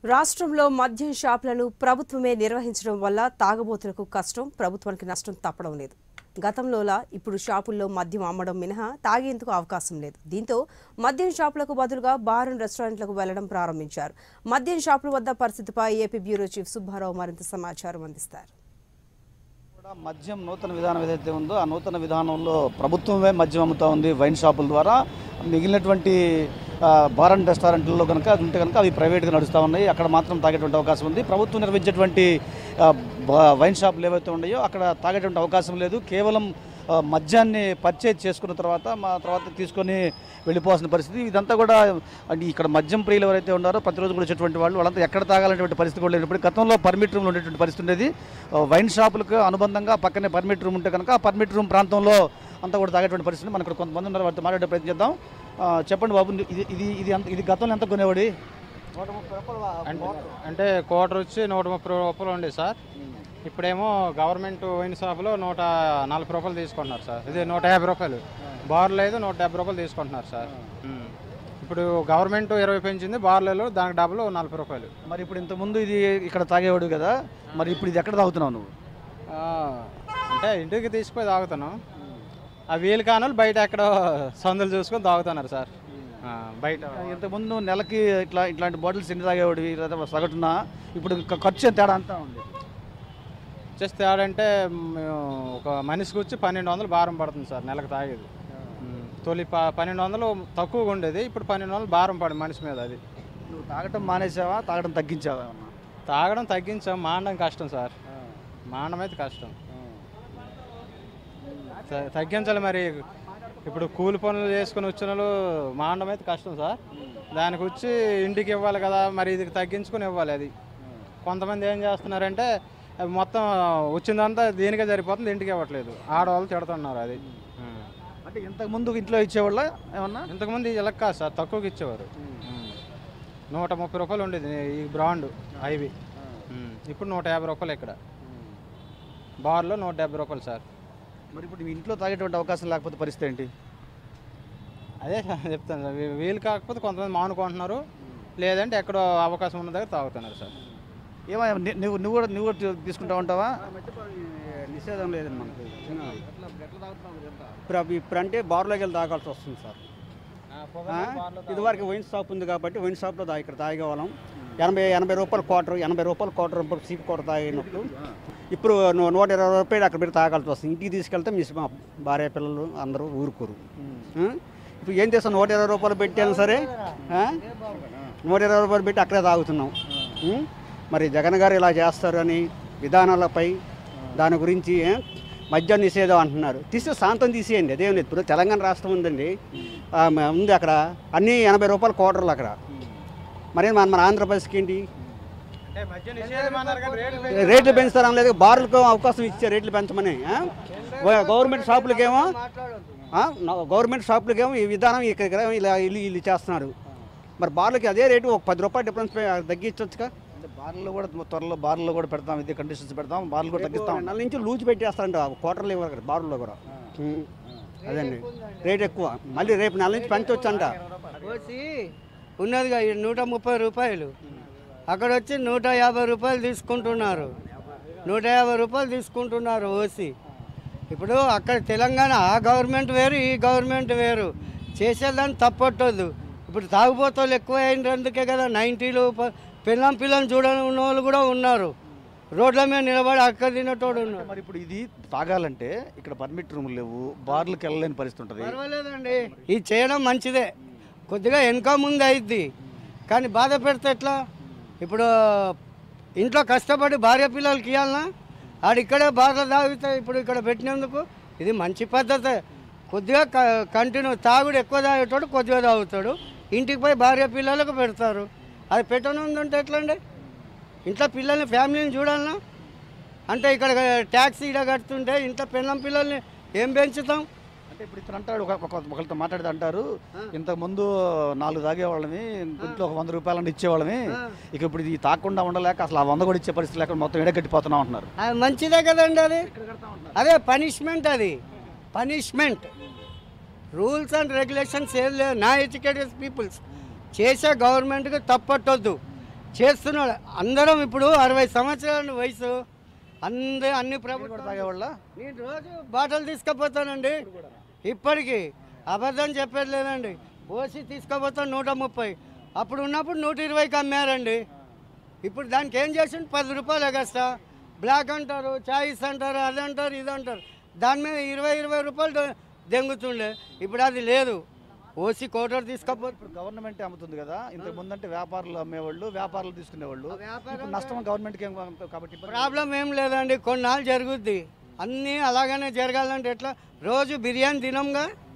రాష్ట్రంలో మద్యం షాపులను ప్రభుత్వమే నిర్వహించడం వల్ల తాగబోతులకు కష్టం ప్రభుత్వానికి నష్టం తప్పడం లేదు గతంలోలా ఇప్పుడు షాపుల్లో మద్యం అమ్మడం మినహా తాగేందుకు అవకాశం లేదు దీంతో మద్యం షాపులకు బదులుగా బార్ అండ్ రెస్టారెంట్లకు వెళ్లడం ప్రారంభించారు మద్యం షాపుల వద్ద పరిస్థితిపై ఏపీ బ్యూరో చీఫ్ సుబ్బారావు మరింత సమాచారం అందిస్తారు కూడా మద్యం నూతన విధానం ఏదైతే ఉందో ఆ నూతన విధానంలో ప్రభుత్వమే మద్యం అమ్ముతా ఉంది వైన్ షాపుల ద్వారా మిగిలినటువంటి ఆ, బార్ అండ్ రెస్టారెంట్లలో కనుక అది ఉంటే కనుక అవి ప్రైవేట్గా నడుస్తూ ఉన్నాయి అక్కడ మాత్రం తాగేటువంటి అవకాశం ఉంది ప్రభుత్వం నిర్వహించేటువంటి ఆ, బా- వైన్ షాపులు ఏవైతే ఉన్నాయో అక్కడ తాగేటువంటి అవకాశం లేదు కేవలం ఆ, మద్యాన్ని పర్చేజ్ చేసుకున్న తర్వాత మా తర్వాత తీసుకొని వెళ్ళిపోవాల్సిన పరిస్థితి ఇదంతా కూడా అంటే ఇక్కడ మద్యం ప్రియులు ఎవరైతే ఉన్నారో ప్రతిరోజు కూడా వచ్చేటువంటి వాళ్ళు వాళ్ళంతా ఎక్కడ తాగాలనేటువంటి పరిస్థితి కూడా లేనప్పుడు గతంలో పర్మిట్ రూమ్లో ఉండేటువంటి పరిస్థితి ఉండేది ఆ, వైన్ షాపులకు అనుబంధంగా పక్కనే పర్మిట్ రూమ్ ఉంటే కనుక ఆ పర్మిట్ రూమ్ ప్రాంతంలో అంతా కూడా తాగేటువంటి పరిస్థితి ఉంది. మనం ఇక్కడ కొంతమంది ఉన్నారు వారితో మాట్లాడే ప్రయత్నం చేద్దాం ఆ, చెప్పండి బాబు ఇది ఇది ఇది అంత ఇది గతంలో ఎంత కొనేవాడి అంటే అంటే క్వార్టర్ వచ్చి నూట ముప్పై రూపాయలు ఉండేది సార్ ఇప్పుడేమో గవర్నమెంట్ వైన్ షాప్లో నూట నలభై రూపాయలు తీసుకుంటున్నారు సార్ ఇది నూట యాభై రూపాయలు బార్లో అయితే నూట డెబ్బై రూపాయలు తీసుకుంటున్నారు సార్ ఉమ్. ఇప్పుడు గవర్నమెంట్ ఇరవై పెంచింది బార్లలో దానికి డబ్బులు నలభై రూపాయలు మరి ఇప్పుడు ఇంతకుముందు ఇది ఇక్కడ తాగేవాడు కదా మరి ఇప్పుడు ఇది ఎక్కడ తాగుతున్నావు నువ్వు ఆ, అంటే ఇంటికి తీసుకుపోయి తాగుతాను ఆ వీలు కానులు బయట ఎక్కడో సందులు చూసుకొని తాగుతున్నారు సార్ ఆ, బయట ఇంతకుముందు నెలకి ఇట్లా ఇట్లాంటి బాటిల్స్ ఎన్ని తాగేవాడివి లేదా సగటున ఇప్పుడు ఖ- ఖర్చు ఎంత తేడా అంతా ఉంది జస్ట్ తేడంటే మేము ఒక మనిషికి వచ్చి పన్నెండు వందలు భారం పడుతుంది సార్ నెలకు తాగేది ఉమ్, తొలి ప పన్నెండు వందలు తక్కువగా ఉండేది ఇప్పుడు పన్నెండు వందలు భారం పడి మనిషి మీద అది నువ్వు తాగటం మానేసావా తాగడం తగ్గించావా ఏమన్నా? తాగడం తగ్గించాం మానడం కష్టం సార్ మానడం అయితే కష్టం త- తగ్గించాలి మరి ఇప్పుడు కూలి పనులు చేసుకుని వచ్చిన వాళ్ళు మానడం అయితే కష్టం సార్ దానికి వచ్చి ఇంటికి ఇవ్వాలి కదా మరి ఇది తగ్గించుకొని ఇవ్వాలి అది కొంతమంది ఏం చేస్తున్నారంటే అవి మొత్తం వచ్చిందంతా దీనికే సరిపోతుంది ఇంటికి ఇవ్వట్లేదు ఆడవాళ్ళు తిడుతున్నారు అది ఉం. అంటే ఇంతకు ముందు ఇంట్లో ఇచ్చేవాళ్ళ ఏమన్నా ఇంతకుముందు ఇలా కాదు సార్ తక్కువకి ఇచ్చేవారు ఉం. నూట ముప్పై రూపాయలు ఉండేది ఈ బ్రాండ్ ఐవి ఉం. ఇప్పుడు నూట యాభై రూపాయలు ఇక్కడ బార్లో నూట డెబ్బై రూపాయలు సార్ మరి ఇప్పుడు మీ ఇంట్లో తాగేటువంటి అవకాశం లేకపోతే పరిస్థితి ఏంటి అదే సార్ చెప్తాను సార్ వీ- వీలు కాకపోతే కొంతమంది మానుకుంటున్నారు లేదంటే ఎక్కడో అవకాశం ఉన్న దగ్గర తాగుతున్నారు సార్ ఏమయ్యా ని- నువ్వు నువ్వు కూడా నువ్వు కూడా తీసుకుంటా ఉంటావా నిషేధం లేదండి మనకి ఇప్పుడు అవి ఇప్పుడు అంటే బార్లోకి వెళ్ళి తాగాల్సి వస్తుంది సార్ ఆ? ఇదివరకు వైన్ షాప్ ఉంది కాబట్టి వైన్ షాప్లో తా ఇక్కడ తాగేవాళ్ళం ఎనభై ఎనభై రూపాయలు క్వార్టర్ ఎనభై రూపాయలు క్వార్టర్ రూపాయలు సీప్ క్వార్టర్ తాగినప్పుడు ఇప్పుడు ను- నూట ఇరవై రూపాయలు అక్కడ పెట్టి తాగాల్సి వస్తుంది ఇంటికి తీసుకెళ్తే మీ మా భార్య పిల్లలు అందరూ ఊరుకోరు ఆ? ఇప్పుడు ఏం చేస్తాం నూట ఇరవై రూపాయలు పెట్టాను సరే ఆ? నూట ఇరవై రూపాయలు పెట్టి అక్కడే తాగుతున్నాం ఉం? మరి జగన్ గారు ఇలా చేస్తారని విధానాలపై దాని గురించి ఏ, మద్యం నిషేధం అంటున్నారు తీస్తే శాంతం తీసేయండి అదేం లేదు ఇప్పుడు తెలంగాణ రాష్ట్రం ఉందండి ఆ, మ- ఉంది అక్కడ అన్నీ ఎనభై రూపాయలు క్వార్టర్లు అక్కడ మరి మన మన ఆంధ్రప్రదేశ్కి ఏంటి అంటే మధ్య నిషేధం అన్నారు కానీ రేట్లు రేట్లు పెంచుతారా లేదు బార్లకు అవకాశం ఇచ్చే రేట్లు పెంచమని ఆ? గవ- గవర్నమెంట్ షాపులకేమో ఆ? నా- గవర్నమెంట్ షాపులకేమో ఈ విధానం ఇక్కడ ఇలా ఇల్లు ఇల్లు చేస్తున్నారు మరి బార్లకి అదే రేటు ఒక పది రూపాయలు డిఫరెన్స్ పె- తగ్గించవచ్చుగా అంటే బార్లో కూడా త్వరలో బార్లో కూడా పెడతాం ఇదే కండిషన్స్ పెడతాం బార్లు కూడా తగ్గిస్తాం నెల నుంచి లూజ్ పెట్టేస్తారంట క్వార్టర్లు ఇవ్వరు కదా బారులో కూడా ఉం. అదండి రేట్ ఎక్కువ మళ్ళీ రేపు నెల నుంచి పెంచవచ్చు అంట వచ్చి ఉన్నదిగా ఈ నూట ముప్పై రూపాయలు అక్కడ వచ్చి నూట యాభై రూపాయలు తీసుకుంటున్నారు నూట యాభై రూపాయలు తీసుకుంటున్నారు ఓసి ఇప్పుడు అక్కడ తెలంగాణ ఆ గవర్నమెంట్ వేరు ఈ గవర్నమెంట్ వేరు చేసేదాన్ని తప్పట్టొద్దు ఇప్పుడు తాగుబోతోళ్ళు ఎక్కువ అయినందుకే కదా నైంటీలు పిల్లం పిల్లని చూడని ఉన్న వాళ్ళు కూడా ఉన్నారు రోడ్ల మీద నిలబడి అక్కడ తినేటోడు ఉన్నారు మరి ఇప్పుడు ఇది తాగాలంటే ఇక్కడ పర్మిట్ రూములు లేవు బార్లకు వెళ్ళలేని పరిస్థితి ఉంటుంది పర్వాలేదండి ఇది చేయడం మంచిదే కొద్దిగా వెనక ముందు అయిద్ది కానీ బాధ పెడితే ఎట్లా ఇప్పుడు ఇంట్లో కష్టపడి భార్య పిల్లలకి ఇవ్వాలనా ఆడు ఇక్కడే బాధ తాగితే ఇప్పుడు ఇక్కడ పెట్టినందుకు ఇది మంచి పద్ధతే కొద్దిగా కంటిన్యూ తాగుడు ఎక్కువ తాగేటోడు కొద్దిగా తాగుతాడు ఇంటికి పోయి భార్య పిల్లలకు పెడతారు అది పెట్టనుందంటే ఎట్లండి ఇంట్లో పిల్లల్ని ఫ్యామిలీని చూడాలనా అంటే ఇక్కడ ట్యాక్స్ ఇక్కడ కడుతుంటే ఇంట్లో పిల్లం పిల్లల్ని ఏం పెంచుతాం అంటే ఇప్పుడు ఇతను అంటాడు ఒక ఒక- ఒకరితో మాట్లాడితే అంటారు ఇంతకు ముందు నాలుగు తాగేవాళ్ళని ఇంట్లో ఒక వంద రూపాయలని ఇచ్చేవాళ్ళని ఇక ఇప్పుడు ఇది తాకుండా ఉండలేక అసలు ఆ వంద కూడా ఇచ్చే పరిస్థితి లేక మొత్తం ఎడగట్టిపోతున్నాం అంటున్నారు అది మంచిదే కదండి అది అదే పనిష్మెంట్ అది పనిష్మెంట్ రూల్స్ అండ్ రెగ్యులేషన్స్ ఏం లేవు నా ఎడ్యుకేటెడ్ పీపుల్స్ చేసే గవర్నమెంట్కి తప్పట్టొద్దు చేస్తున్నాడు అందరం ఇప్పుడు అరవై సంవత్సరాల వయసు అందే అన్ని కూడా ప్రభుత్వం తాగేవాళ్ళ నేను రోజు బాటలు తీసుకుపోతానండి ఇప్పటికి అబద్ధం చెప్పేది లేదండి పోసి తీసుకుపోతాను నూట ముప్పై అప్పుడు ఉన్నప్పుడు నూట ఇరవైకి అమ్మారండి ఇప్పుడు దానికి ఏం చేసిండు పది రూపాయలు ఎగస్ట్రా బ్లాక్ అంటారు చాయిస్ అంటారు అది అంటారు ఇది అంటారు దాని మీద ఇరవై ఇరవై రూపాయలు దె- దెంగుతుండే ఇప్పుడు అది లేదు ఓసి కోటర్ తీసుకపోతే ఇప్పుడు గవర్నమెంట్ అమ్ముతుంది కదా ఇంతకు ముందంటే వ్యాపారులు అమ్మేవాళ్ళు వ్యాపారులు తీసుకునేవాళ్ళు వ్యాపారం ఇప్పుడు నష్టం గవర్నమెంట్కి ఏం కాబట్టి ఇబ్బంది ప్రాబ్లం ఏం లేదండి కొన్నాళ్ళు జరుగుద్ది అన్నీ అలాగనే జరగాలంటే ఎట్లా రోజు బిర్యానీ తినంగా